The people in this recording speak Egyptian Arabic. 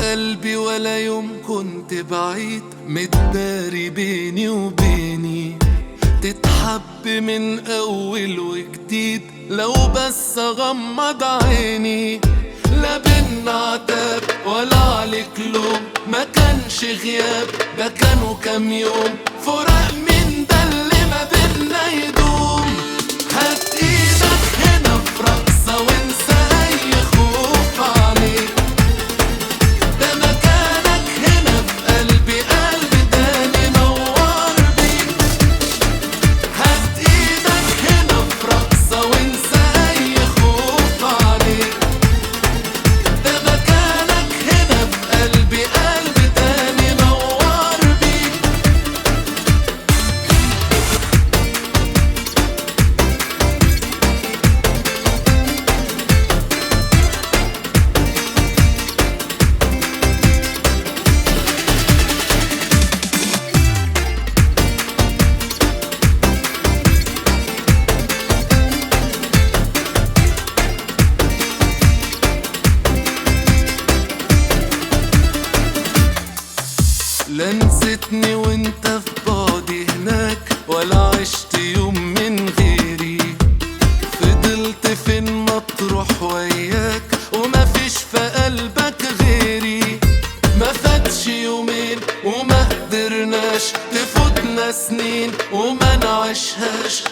قلبي ولا يوم كنت بعيد متداري بيني وبيني تتحب من اول وجديد لو بس اغمض عيني لا بينا عتاب ولا عليك لوم ما كانش غياب ده كانوا كام يوم فراق من ده اللي ما بينا يدوم هات ايدك هنا في رقصة وانسى اي خوف عليك ده مكانك هنا في قلبي قلبي تاني نور بيك هات ايدك هنا في رقصة وانسى اي خوف عليك ده مكانك هنا في قلبي قلبي تاني نور بيك لا نسيتني وانت في بعدي هناك ولا عشت يوم من غيري فضلت فين ما تروح وياك وما فيش في قلبك غيري ما فاتش يومين وما قدرناش تفوتنا سنين وما نعيشهاش